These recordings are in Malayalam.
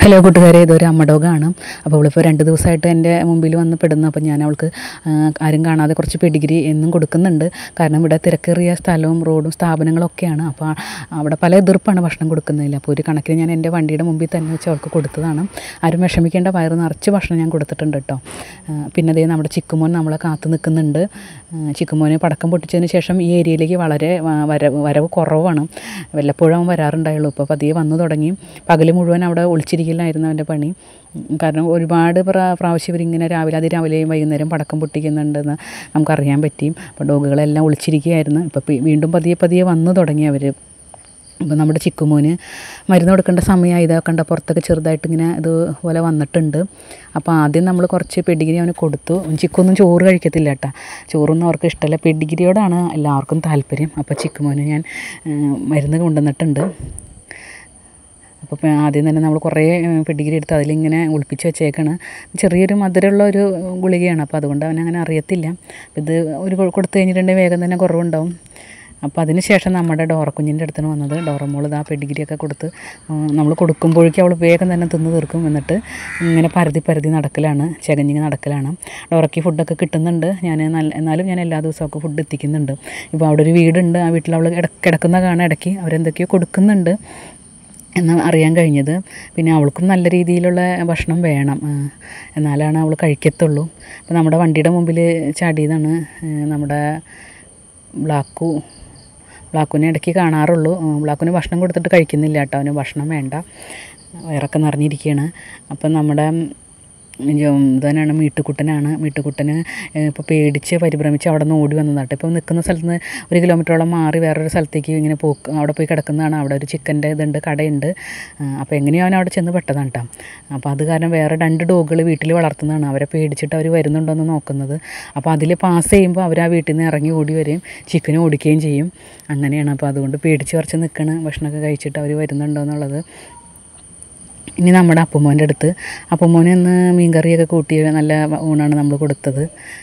ഹലോ കൂട്ടുകാരെ ഇതൊരു അമ്മ ഡോഗാണ് അപ്പോൾ അവളിപ്പോൾ രണ്ട് ദിവസമായിട്ട് എൻ്റെ മുമ്പിൽ വന്ന് പെടുന്നു അപ്പോൾ ഞാൻ അവൾക്ക് ആ, ആരും കാണാതെ കുറച്ച് പെഡിഗ്രി എന്നും കൊടുക്കുന്നുണ്ട് കാരണം ഇവിടെ തിരക്കേറിയ സ്ഥലവും റോഡും സ്ഥാപനങ്ങളൊക്കെയാണ് അപ്പോൾ അവിടെ പല എതിർപ്പാണ് ഭക്ഷണം കൊടുക്കുന്നതിൽ അപ്പോൾ ഒരു കണക്കിന് ഞാൻ എൻ്റെ വണ്ടിയുടെ മുമ്പിൽ തന്നെ വെച്ച് അവൾക്ക് കൊടുത്തതാണ് ആരും വിഷമിക്കേണ്ട വയറ് നിറച്ച് ഭക്ഷണം ഞാൻ കൊടുത്തിട്ടുണ്ട് കേട്ടോ ആ, പിന്നെ അതേ നമ്മുടെ ചിക്കുമോൻ നമ്മളെ കാത്തു നിൽക്കുന്നുണ്ട് ആ, ചിക്കുമോനെ പടക്കം പൊട്ടിച്ചതിന് ശേഷം ഈ ഏരിയയിലേക്ക് വളരെ ആ, വരവ് വരവ് കുറവാണ് വല്ലപ്പോഴും അവൻ വരാറുണ്ടായുള്ളൂ ഇപ്പോൾ പതിയെ വന്നു തുടങ്ങി പകൽ മുഴുവൻ അവിടെ ഒളിച്ചിരിക്കലായിരുന്നു അവൻ്റെ പണി ഉം, കാരണം ഒരുപാട് പ്രാ പ്രാവശ്യം ഇവരിങ്ങനെ രാവിലെ അതിരാവിലെയും വൈകുന്നേരം പടക്കം പൊട്ടിക്കുന്നുണ്ടെന്ന് നമുക്കറിയാൻ പറ്റി അപ്പോൾ ഡോഗുകളെല്ലാം ഒളിച്ചിരിക്കുകയായിരുന്നു ഇപ്പോൾ പി- വീണ്ടും പതിയെ പതിയെ വന്നു തുടങ്ങി അവർ അപ്പോൾ നമ്മുടെ ചിക്കുമോന് മരുന്ന് കൊടുക്കേണ്ട സമയമായി ഇതാ കണ്ട പുറത്തൊക്കെ ചെറുതായിട്ട് ഇങ്ങനെ ഇതുപോലെ വന്നിട്ടുണ്ട് അപ്പോൾ ആദ്യം നമ്മൾ കുറച്ച് പെഡിഗിരി അവന് കൊടുത്തു ചിക്കൊന്നും ചോറ് കഴിക്കത്തില്ല കേട്ടോ ചോറൊന്നും അവർക്ക് ഇഷ്ടമല്ല പെഡിഗിരിയോടാണ് എല്ലാവർക്കും താല്പര്യം അപ്പോൾ ചിക്കുമോന് ഞാൻ ആ, മരുന്ന് കൊണ്ടുവന്നിട്ടുണ്ട് അപ്പോൾ ഇപ്പം ആദ്യം തന്നെ നമ്മൾ കുറേ പെഡിഗ്രി എടുത്ത് അതിലിങ്ങനെ ഒളിപ്പിച്ച് വെച്ചേക്കാണ് ചെറിയൊരു മധുരമുള്ള ഒരു ഗുളികയാണ് അപ്പോൾ അതുകൊണ്ട് അവനങ്ങനെ അറിയത്തില്ല ഇത് ഒരു കൊ- കൊടുത്തു കഴിഞ്ഞിട്ടുണ്ടെങ്കിൽ വേഗം തന്നെ കുറവുണ്ടാവും അപ്പോൾ അതിന് ശേഷം നമ്മുടെ ഡോറക്കുഞ്ഞിൻ്റെ അടുത്താണ് വന്നത് ഡോറമോൾ ഇതാ പെഡിഗ്രിയൊക്കെ കൊടുത്ത് നമ്മൾ കൊടുക്കുമ്പോഴേക്കും അവൾ വേഗം തന്നെ തിന്ന് തീർക്കും എന്നിട്ട് ഇങ്ങനെ പരതി പരതി നടക്കലാണ് ചകഞ്ഞിങ്ങ് നടക്കലാണ് ഡോറയ്ക്ക് ഫുഡൊക്കെ കിട്ടുന്നുണ്ട് ഞാൻ നല്ല എന്നാലും ഞാൻ എല്ലാ ദിവസവും അവൾക്ക് ഫുഡ് എത്തിക്കുന്നുണ്ട് ഇപ്പോൾ അവിടെ ഒരു വീടുണ്ട് ആ വീട്ടിൽ അവൾ കിടക്കുന്ന കാണാൻ ഇടയ്ക്ക് അവരെന്തൊക്കെയോ കൊടുക്കുന്നുണ്ട് എന്ന് അറിയാൻ കഴിഞ്ഞത് പിന്നെ അവൾക്കും നല്ല രീതിയിലുള്ള ഭക്ഷണം വേണം ആ, എന്നാലാണ് അവൾ കഴിക്കത്തുള്ളൂ അപ്പോൾ നമ്മുടെ വണ്ടിയുടെ മുമ്പിൽ ചാടിയതാണ് ആ, നമ്മുടെ ബ്ലാക്കു ബ്ലാക്കുവിനെ ഇടയ്ക്ക് കാണാറുള്ളൂ ആ, ബ്ലാക്കുവിന് ഭക്ഷണം കൊടുത്തിട്ട് കഴിക്കുന്നില്ല കേട്ടോ അവന് ഭക്ഷണം വേണ്ട വയറൊക്കെ നിറഞ്ഞിരിക്കുകയാണ് അപ്പം നമ്മുടെ ഇതന്നെയാണ് മീട്ടുക്കുട്ടനാണ് മീട്ടുക്കുട്ടന് ഇപ്പോൾ പേടിച്ച് പരിഭ്രമിച്ച് അവിടെ നിന്ന് ഓടി വന്നതാട്ടെ ഇപ്പോൾ നിൽക്കുന്ന സ്ഥലത്ത് നിന്ന് ഒരു കിലോമീറ്ററോളം മാറി വേറൊരു സ്ഥലത്തേക്ക് ഇങ്ങനെ പോക്ക് അവിടെ പോയി കിടക്കുന്നതാണ് അവിടെ ഒരു ചിക്കൻ്റെ ഇതുണ്ട് കടയുണ്ട് ആ, അപ്പോൾ എങ്ങനെയോ അവൻ അവിടെ ചെന്ന് പെട്ടതാണ് കേട്ടോ അപ്പോൾ അത് കാരണം വേറെ രണ്ട് ഡോഗുകൾ വീട്ടിൽ വളർത്തുന്നതാണ് അവരെ പേടിച്ചിട്ട് അവർ വരുന്നുണ്ടോ എന്ന് നോക്കുന്നത് അപ്പോൾ അതിൽ പാസ് ചെയ്യുമ്പോൾ അവർ ആ വീട്ടിൽ നിന്ന് ഇറങ്ങി ഓടി വരികയും ചിക്കൻ ഓടിക്കുകയും ചെയ്യും അങ്ങനെയാണ് അപ്പോൾ അതുകൊണ്ട് പേടിച്ച് കുറച്ച് നിൽക്കണം ഭക്ഷണമൊക്കെ കഴിച്ചിട്ട് അവർ വരുന്നുണ്ടോ എന്നുള്ളത് ഇനി നമ്മുടെ അപ്പുമോൻ്റെ അടുത്ത് അപ്പുമോന് ഇന്ന് മീൻകറിയൊക്കെ കൂട്ടി നല്ല ഊണാണ് നമ്മൾ കൊടുത്തത്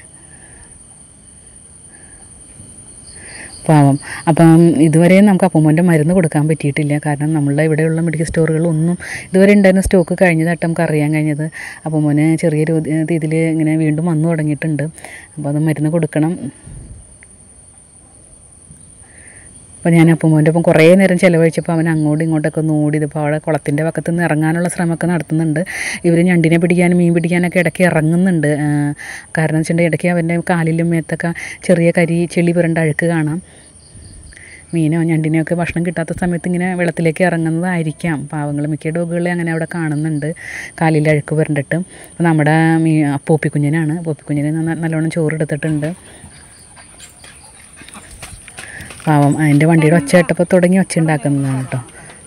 പാവം അപ്പം ഇതുവരെ നമുക്ക് അപ്പുമോൻ്റെ മരുന്ന് കൊടുക്കാൻ പറ്റിയിട്ടില്ല കാരണം നമ്മളുടെ ഇവിടെയുള്ള മെഡിക്കൽ സ്റ്റോറുകളൊന്നും ഇതുവരെ ഉണ്ടായിരുന്ന സ്റ്റോക്ക് കഴിഞ്ഞതായിട്ട് നമുക്ക് അറിയാൻ കഴിഞ്ഞത് അപ്പുമോന് ചെറിയൊരു രീതിയിൽ ഇങ്ങനെ വീണ്ടും വന്നു തുടങ്ങിയിട്ടുണ്ട് അപ്പോൾ അത് മരുന്ന് കൊടുക്കണം അപ്പോൾ ഞാൻ അപ്പുമോൻ്റെ ഒപ്പം കുറേ നേരം ചിലവഴിച്ചപ്പോൾ അവൻ അങ്ങോട്ടും ഇങ്ങോട്ടൊക്കെ ഒന്ന് ഓടി ഇതിപ്പോൾ അവിടെ കുളത്തിൻ്റെ പക്കത്ത് നിന്ന് ഇറങ്ങാനുള്ള ശ്രമമൊക്കെ നടത്തുന്നുണ്ട് ഇവർ ഞണ്ടിനെ പിടിക്കാനും മീൻ പിടിക്കാനൊക്കെ ഇടയ്ക്ക് ഇറങ്ങുന്നുണ്ട് ആ, കാരണം എന്ന് വെച്ചിട്ടുണ്ടെങ്കിൽ ഇടയ്ക്ക് അവൻ്റെ കാലിലും മേത്തൊക്കെ ചെറിയ കരി ചെളി പുരണ്ട അഴുക്ക് കാണാം മീനോ ഞണ്ടിനെയോ ഒക്കെ ഭക്ഷണം കിട്ടാത്ത സമയത്ത് ഇങ്ങനെ വെള്ളത്തിലേക്ക് ഇറങ്ങുന്നതായിരിക്കാം പാവങ്ങൾ മിക്ക ഡോഗുകളെ അങ്ങനെ അവിടെ കാണുന്നുണ്ട് കാലിൽ അഴുക്ക് പുരണ്ടിട്ട് അപ്പോൾ നമ്മുടെ മീ പോപ്പിക്കുഞ്ഞിനാണ് പോപ്പിക്കുഞ്ഞിന് നന്ന- നല്ലോണം ചോറ് എടുത്തിട്ടുണ്ട് പാവം അതിൻ്റെ വണ്ടിയുടെ ഒച്ച കേട്ടപ്പോൾ തുടങ്ങി ഒച്ച ഉണ്ടാക്കുന്നതാണ് കേട്ടോ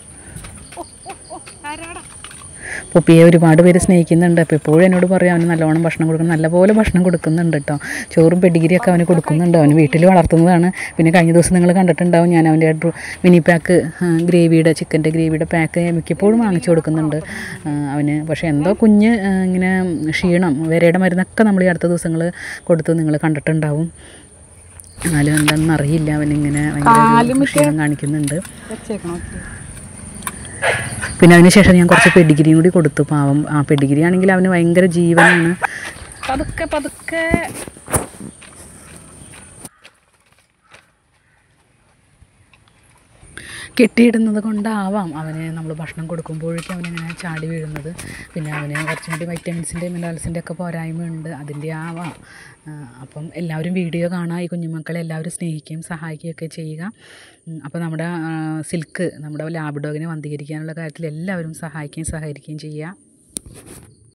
പൊപ്പിയെ ഒരുപാട് പേര് സ്നേഹിക്കുന്നുണ്ട് അപ്പോൾ എപ്പോഴും എന്നോട് പറയും അവന് നല്ലോണം ഭക്ഷണം കൊടുക്കണം നല്ലപോലെ ഭക്ഷണം കൊടുക്കുന്നുണ്ട് കേട്ടോ ചോറും പെഡിഗിരിയൊക്കെ അവന് കൊടുക്കുന്നുണ്ട് അവന് വീട്ടിൽ വളർത്തുന്നതാണ് പിന്നെ കഴിഞ്ഞ ദിവസം നിങ്ങൾ കണ്ടിട്ടുണ്ടാവും ഞാൻ അവൻ്റെ ഡ്രു- മിനി പാക്ക് ആ, ഗ്രേവിയുടെ ചിക്കൻ്റെ ഗ്രേവിയുടെ പാക്ക് മിക്കപ്പോഴും വാങ്ങിച്ചു കൊടുക്കുന്നുണ്ട് ആ, അവന് പക്ഷേ എന്തോ കുഞ്ഞ് ആ, ഇങ്ങനെ ക്ഷീണം വേരയുടെ മരുന്നൊക്കെ നമ്മൾ ഈ അടുത്ത ദിവസങ്ങൾ കൊടുത്ത് നിങ്ങൾ കണ്ടിട്ടുണ്ടാവും എന്നാലും എന്താണെന്ന് അറിയില്ല അവനിങ്ങനെ ഭയങ്കര ഒരു ക്ഷീണം കാണിക്കുന്നുണ്ട് പിന്നെ അതിന് ശേഷം ഞാൻ കുറച്ച് പെഡിഗിരിയും കൂടി കൊടുത്തു പാവം ആ പെഡിഗിരി ആണെങ്കിൽ അവന് ഭയങ്കര ജീവനാണ് പതുക്കെ പതുക്കെ കെട്ടിയിടുന്നത് കൊണ്ടാവാം അവന് നമ്മൾ ഭക്ഷണം കൊടുക്കുമ്പോഴേക്കും അവനിങ്ങനെ ചാടി വീഴുന്നത് പിന്നെ അവന് കുറച്ചും കൂടി വൈറ്റമിൻസിൻ്റെ മിനറൽസിൻ്റെ ഒക്കെ പോരായ്മയുണ്ട് അതിൻ്റെ ആവാം ആ, അപ്പം എല്ലാവരും വീഡിയോ കാണുക ഈ കുഞ്ഞുമക്കളെ എല്ലാവരും സ്നേഹിക്കുകയും സഹായിക്കുകയൊക്കെ ചെയ്യുക ഉം, അപ്പോൾ നമ്മുടെ ആ, സിൽക്ക് നമ്മുടെ ലാബ് ഡോഗിനെ വന്ധീകരിക്കാനുള്ള കാര്യത്തിൽ എല്ലാവരും സഹായിക്കുകയും സഹകരിക്കുകയും ചെയ്യുക